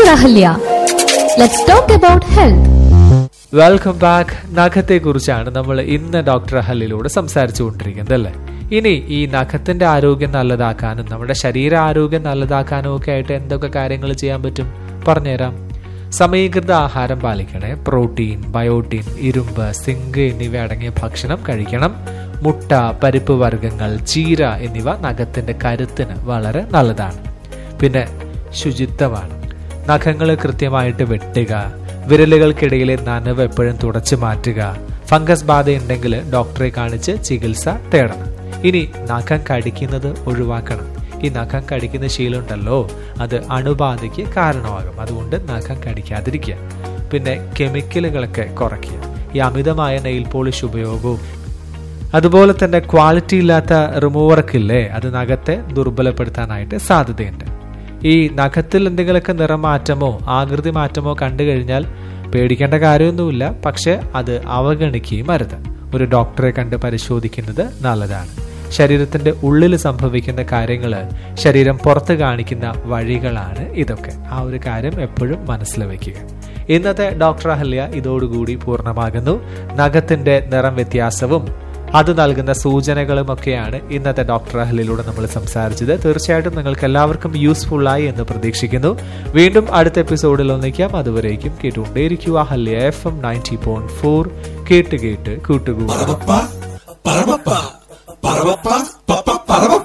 Ahalya. Let's talk about health. Welcome back നഖത്തെ കുറിച്ചാണ് നമ്മൾ ഇന്ന് ഡോക്ടർ ഹല്ലിലൂടെ സംസാരിച്ചുകൊണ്ടിരിക്കുന്നത് അല്ലേ ഇനി ഈ നഖത്തിന്റെ ആരോഗ്യം നല്ലതാക്കാനും നമ്മുടെ ശരീര ആരോഗ്യം നല്ലതാക്കാനും ഒക്കെ ആയിട്ട് എന്തൊക്കെ കാര്യങ്ങൾ ചെയ്യാൻ പറ്റും പറഞ്ഞുതരാം സമീകൃത ആഹാരം പാലിക്കണേ പ്രോട്ടീൻ ബയോട്ടീൻ ഇരുമ്പ് സിങ്ക് എന്നിവ അടങ്ങിയ ഭക്ഷണം കഴിക്കണം മുട്ട പരിപ്പ് വർഗ്ഗങ്ങൾ ചീര എന്നിവ നഖത്തിന്റെ കരുത്തിന് വളരെ നല്ലതാണ് പിന്നെ ശുചിത്വമാണ് നഖങ്ങൾ കൃത്യമായിട്ട് വെട്ടുക വിരലുകൾക്കിടയിലെ നനവ് എപ്പോഴും തുടച്ചു മാറ്റുക ഫംഗസ് ബാധയുണ്ടെങ്കിൽ ഡോക്ടറെ കാണിച്ച് ചികിത്സ തേടണം ഇനി നഖം കടിക്കുന്നത് ഒഴിവാക്കണം ഈ നഖം കടിക്കുന്ന ശീലമുണ്ടല്ലോ അത് അണുബാധയ്ക്ക് കാരണമാകും അതുകൊണ്ട് നഖം കടിക്കാതിരിക്കുക പിന്നെ കെമിക്കലുകളൊക്കെ കുറയ്ക്കുക ഈ അമിതമായ നെയിൽ പോളിഷ് ഉപയോഗവും അതുപോലെ തന്നെ ക്വാളിറ്റി ഇല്ലാത്ത റിമൂവറൊക്കെ ഇല്ലേ അത് നഖത്തെ ദുർബലപ്പെടുത്താനായിട്ട് സാധ്യതയുണ്ട് ഈ നഖത്തിൽ എന്തെങ്കിലുമൊക്കെ നിറമാറ്റമോ ആകൃതി മാറ്റമോ കണ്ടു കഴിഞ്ഞാൽ പേടിക്കേണ്ട കാര്യമൊന്നുമില്ല പക്ഷെ അത് അവഗണിക്കുകയും അരുത് ഒരു ഡോക്ടറെ കണ്ട് പരിശോധിക്കുന്നത് നല്ലതാണ് ശരീരത്തിന്റെ ഉള്ളിൽ സംഭവിക്കുന്ന കാര്യങ്ങൾ ശരീരം പുറത്ത് കാണിക്കുന്ന വഴികളാണ് ഇതൊക്കെ ആ ഒരു കാര്യം എപ്പോഴും മനസ്സിൽ വയ്ക്കുക ഇന്നത്തെ ഡോക്ടർ അഹല്യ ഇതോടുകൂടി പൂർണ്ണമാകുന്നു നഖത്തിന്റെ നിറം വ്യത്യാസവും അത് നൽകുന്ന സൂചനകളും ഒക്കെയാണ് ഇന്നത്തെ ഡോക്ടർ അഹലിലൂടെ നമ്മൾ സംസാരിച്ചത് തീർച്ചയായിട്ടും നിങ്ങൾക്ക് എല്ലാവർക്കും യൂസ്ഫുൾ ആയി എന്ന് പ്രതീക്ഷിക്കുന്നു വീണ്ടും അടുത്ത എപ്പിസോഡിൽ ഒന്നിക്കാം അതുവരേക്കും കേട്ടുകൊണ്ടേയിരിക്കുക Ahalya F M ninety point four കേട്ട് കേട്ട് കൂട്ടുകൂടുക Parapapa, parapapa, parapapa, papa, parapapa.